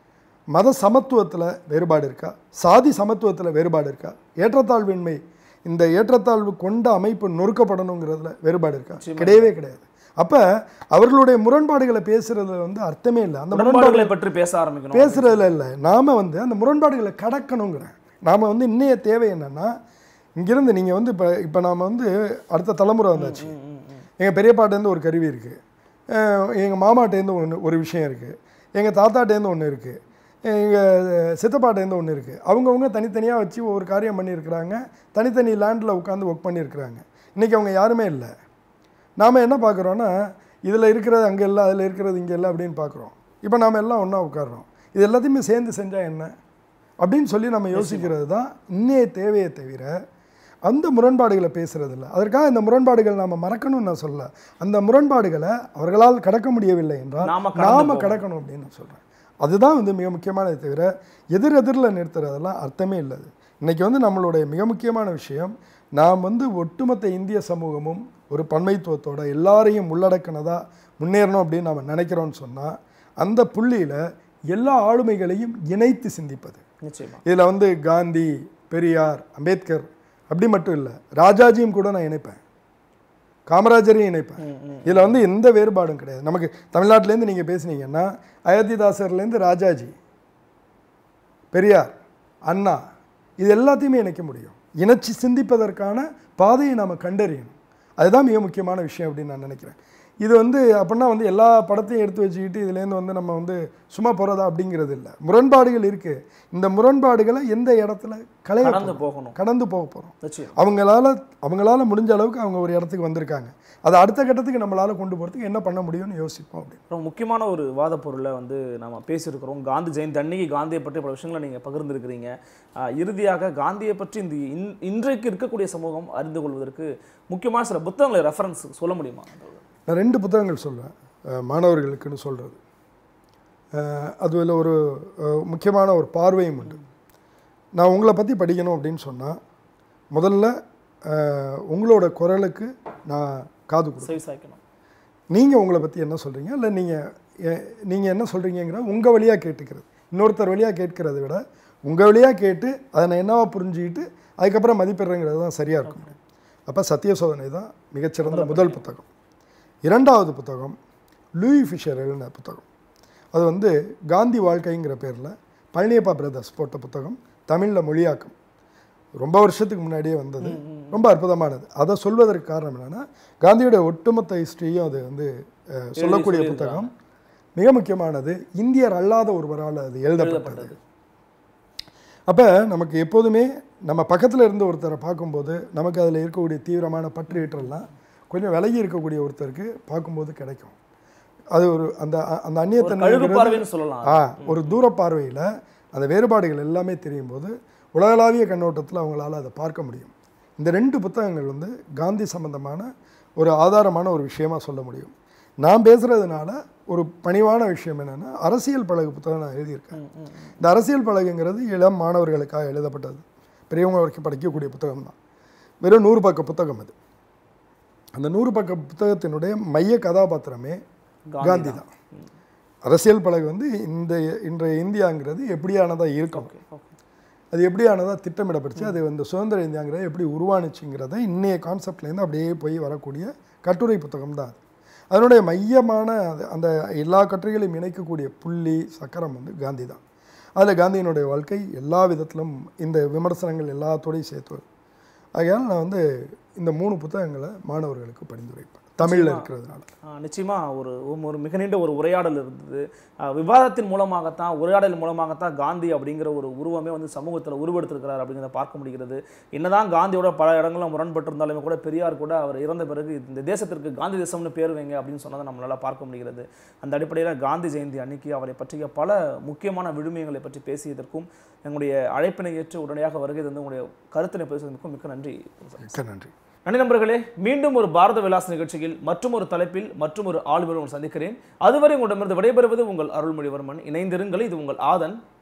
மத சமத்துவத்தில் வேறுபாடு இருக்கா சாதி சமத்துவத்தில் வேறுபாடு இருக்கா ஏற்றத்தாழ்வின்மை இந்த ஏற்றத்தாழ்வு கொண்ட அமைப்பு நொறுக்கப்படணுங்கிறதுல வேறுபாடு இருக்கா கிடையவே கிடையாது அப்போ அவர்களுடைய முரண்பாடுகளை பேசுறதுல வந்து அர்த்தமே இல்லை அந்த முரண்பாடு முரண்பாடுகளை பற்றி பேச ஆரம்பிக்கணும் பேசுறதுல இல்லை நாம வந்து அந்த முரண்பாடுகளை கடக்கணுங்கிறேன் நாம வந்து இன்னைய தேவை என்னன்னா இங்கிருந்து நீங்கள் வந்து இப்போ இப்போ நாம் வந்து அடுத்த தலைமுறை வந்தாச்சு ம், ம், ம். எங்கள் பெரியப்பாட்டேருந்து ஒரு கருவி இருக்குது எங்கள் மாமாட்டேருந்து ஒன்று ஒரு விஷயம் இருக்குது எங்கள் தாத்தாட்டேருந்து ஒன்று இருக்குது எங்கள் சித்தப்பாட்டேருந்து ஒன்று இருக்குது அவங்கவுங்க தனித்தனியாக வச்சு ஒவ்வொரு காரியம் பண்ணியிருக்கிறாங்க தனித்தனி லேண்டில் உட்காந்து ஒர்க் பண்ணியிருக்கிறாங்க இன்றைக்கி அவங்க யாருமே இல்லை நாம் என்ன பார்க்குறோன்னா இதில் இருக்கிறது அங்கே இல்லை அதில் இருக்கிறது இங்கே இல்லை அப்படின்னு பார்க்குறோம் இப்போ நாம் எல்லாம் ஒன்றா உட்கார்றோம் இது எல்லாத்தையுமே சேர்ந்து செஞ்சால் என்ன அப்படின்னு சொல்லி நம்ம யோசிக்கிறது தான் இன்னைய தேவையை தவிர அந்த முரண்பாடுகளை பேசுறது இல்லை அதற்காக இந்த முரண்பாடுகள் நாம் மறக்கணும்னு நான் சொல்ல அந்த முரண்பாடுகளை அவர்களால் கடக்க முடியவில்லை என்றால் நாம கடந்து நாம போகணும். கடக்கணும் அப்படின்னு நான் சொல்கிறேன் அதுதான் வந்து மிக முக்கியமானதை தவிர எதிர் எதிரில் நிறுத்துறதெல்லாம் அர்த்தமே இல்லை அது. இன்னைக்கு வந்து நம்மளுடைய மிக முக்கியமான விஷயம் நாம் வந்து ஒட்டுமொத்த இந்திய சமூகமும் ஒரு பன்மைத்துவத்தோட எல்லாரையும் உள்ளடக்கினதா முன்னேறணும் அப்படின்னு நாம் நினைக்கிறோம்னு சொன்னால் அந்த புள்ளியில் எல்லா ஆளுமைகளையும் இணைத்து சிந்திப்பது நிச்சயமா இதில் வந்து காந்தி பெரியார் அம்பேத்கர் அப்படி மட்டும் இல்லை ராஜாஜியும் கூட நான் இணைப்பேன் காமராஜரையும் இணைப்பேன் ம், ம். இதில் வந்து எந்த வேறுபாடும் கிடையாது நமக்கு தமிழ்நாட்டிலேருந்து நீங்கள் பேசுனீங்கன்னா அயோத்திதாசர்லேருந்து ராஜாஜி பெரியார் அண்ணா இது எல்லாத்தையுமே இணைக்க முடியும் இணைச்சி சிந்திப்பதற்கான பாதையை நாம் கண்டறியணும் அதுதான் மிக முக்கியமான விஷயம் அப்படின்னு நான் நினைக்கிறேன் இது வந்து அப்படின்னா வந்து எல்லா படத்தையும் எடுத்து வச்சுக்கிட்டு இதுலேருந்து வந்து நம்ம வந்து சும்மா போகிறதா அப்படிங்கிறது இல்லை முரண்பாடுகள் இருக்குது இந்த முரண்பாடுகளை எந்த இடத்துல களைய கடந்து போகணும் கடந்து போக போகிறோம் நிச்சயம் அவங்களால அவங்களால முடிஞ்ச அளவுக்கு அவங்க ஒரு இடத்துக்கு வந்திருக்காங்க அதை அடுத்த கட்டத்துக்கு நம்மளால கொண்டு போகிறதுக்கு என்ன பண்ண முடியும்னு யோசிப்போம் அப்படின்னு ரொம்ப முக்கியமான ஒரு வாத பொருளை வந்து நம்ம பேசியிருக்கிறோம் காந்தி ஜெயந்தி அன்னைக்கு காந்தியை பற்றி பல விஷயங்களை நீங்கள் பகிர்ந்திருக்கிறீங்க ஆஹ் இறுதியாக காந்தியை பற்றி இந்த இன்- இன்றைக்கு இருக்கக்கூடிய சமூகம் அறிந்து கொள்வதற்கு முக்கியமான சில புத்தகங்களை ரெஃபரன்ஸ் சொல்ல முடியுமா நான் ரெண்டு புத்தகங்கள் சொல்லுவேன் அஹ் மாணவர்களுக்குன்னு சொல்கிறது அதுல ஒரு அஹ், முக்கியமான ஒரு பார்வையும் உண்டு நான் உங்களை பற்றி படிக்கணும் அப்படின்னு சொன்னால் முதல்ல அஹ், உங்களோட குரலுக்கு நான் காது கொடுப்பேன் செவி சாய்க்கணும் நீங்கள் உங்களை பற்றி என்ன சொல்கிறீங்க இல்லை நீங்கள் நீங்கள் என்ன சொல்கிறீங்கிற உங்கள் வழியாக கேட்டுக்கிறது இன்னொருத்தர் வழியாக கேட்கிறத விட உங்கள் வழியாக கேட்டு அதை நான் என்னவா புரிஞ்சுக்கிட்டு அதுக்கப்புறம் மதிப்பிடுறேங்கிறது தான் சரியாக இருக்கும் அப்போ சத்திய சோதனை தான் மிகச்சிறந்த முதல் புத்தகம் இரண்டாவது புத்தகம் லூயி ஃபிஷர் எழுதின புத்தகம் அது வந்து காந்தி வாழ்க்கைங்கிற பேரில் பழனியப்பா பிரதர்ஸ் போட்ட புத்தகம் தமிழில் மொழியாக்கம் ரொம்ப வருஷத்துக்கு முன்னாடியே வந்தது ரொம்ப அற்புதமானது அதை சொல்வதற்கு காரணம் என்னென்னா காந்தியோட ஒட்டுமொத்த ஹிஸ்ட்ரியும் அது வந்து அஹ், சொல்லக்கூடிய புத்தகம் மிக முக்கியமானது இந்தியர் அல்லாத ஒருவரால் அது எழுதப்பட்டது அப்போ நமக்கு எப்போதுமே நம்ம பக்கத்தில் இருந்து ஒருத்தரை பார்க்கும்போது நமக்கு அதில் இருக்கக்கூடிய தீவிரமான பற்று ஈற்றல்லாம் கொஞ்சம் விலகி இருக்கக்கூடிய ஒருத்தருக்கு பார்க்கும்போது கிடைக்கும் அது ஒரு அந்த அந்த கழுகு அந்நியத்தன்மை பார்வைன்னு சொல்லலாம் ஆ ஒரு தூர பார்வையில் அந்த வேறுபாடுகள் எல்லாமே தெரியும் போது உலகளாவிய கண்ணோட்டத்தில் அவங்களால அதை பார்க்க முடியும் இந்த ரெண்டு புத்தகங்கள் வந்து காந்தி சம்பந்தமான ஒரு ஆதாரமான ஒரு விஷயமா சொல்ல முடியும் நான் பேசுகிறதுனால ஒரு பணிவான விஷயம் என்னென்னா அரசியல் பழகு புத்தகம் நான் எழுதியிருக்கேன் ம், ம். இந்த அரசியல் பலகைங்கிறது இளம் மாணவர்களுக்காக எழுதப்பட்டது பெரியவங்க வரைக்கும் படிக்கக்கூடிய புத்தகம் தான் வெறும் நூறு பக்க புத்தகம் அது அந்த நூறு பக்க புத்தகத்தினுடைய மைய கதாபாத்திரமே காந்தி தான் அரசியல் பலகை வந்து இந்த இன்றைய இந்தியாங்கிறது எப்படியானதாக இருக்கும் ஓகே ஓகே அது எப்படியானதாக திட்டமிடப்பட்டுச்சு அது வந்து சுதந்திர இந்தியாங்கிறது எப்படி உருவானுச்சுங்கிறத இன்னைய கான்செப்ட்லேருந்து அப்படியே போய் வரக்கூடிய கட்டுரை புத்தகம் தான் அது அதனுடைய மையமான அது- அந்த எல்லா கட்டுரைகளையும் இணைக்கக்கூடிய புள்ளி சக்கரம் வந்து காந்தி தான் அதில் காந்தியினுடைய வாழ்க்கை எல்லா விதத்திலும் இந்த விமர்சனங்கள் எல்லாத்தோடையும் சேர்த்து வரும் ஆகையால் நான் வந்து இந்த மூணு புத்தகங்களை மாணவர்களுக்கு பரிந்துரைப்பேன் தமிழில் இருக்கிறதுனால ஆ, நிச்சயமா ஒரு ஒரு- ஒரு மிக நீண்ட ஒரு உரையாடல் இருந்தது ஆ, விவாதத்தின் மூலமாகத்தான் உரையாடல் மூலமாகத்தான் காந்தி அப்படிங்கிற ஒரு உருவமே வந்து சமூகத்தில் உருவெடுத்திருக்கிறார் அப்படிங்கிறத பார்க்க முடிகிறது என்னதான் காந்தியோட பல இடங்களில் முரண்பட்டிருந்தாலுமே கூட பெரியார் கூட அவர் இறந்த பிறகு இந்த தேசத்திற்கு காந்தி தேசம்னு பேர் வைங்க அப்படின்னு சொன்னதை நம்மளால பார்க்க முடிகிறது அந்த அடிப்படையில் காந்தி ஜெயந்தி அன்னைக்கு அவரை பற்றிய பல முக்கியமான விழுமியங்களை பற்றி பேசியதற்கும் எங்களுடைய அழைப்பினை ஏற்று உடனடியாக வருகை தந்து உங்களுடைய கருத்தினை பேசுவதற்கும் மிக்க நன்றி மிக்க நன்றி நன்றி நண்பர்களே மீண்டும் ஒரு பாரத விலாஸ் நிகழ்ச்சியில் மற்றும் ஒரு தலைப்பில் மற்றும் ஒரு ஆளுநரும் சந்திக்கிறேன் அதுவரை உங்களிடமிருந்து விடைபெறுவது உங்கள் அருள்மொழிவர்மன் இணைந்திருங்கள் இது உங்கள் ஆதன்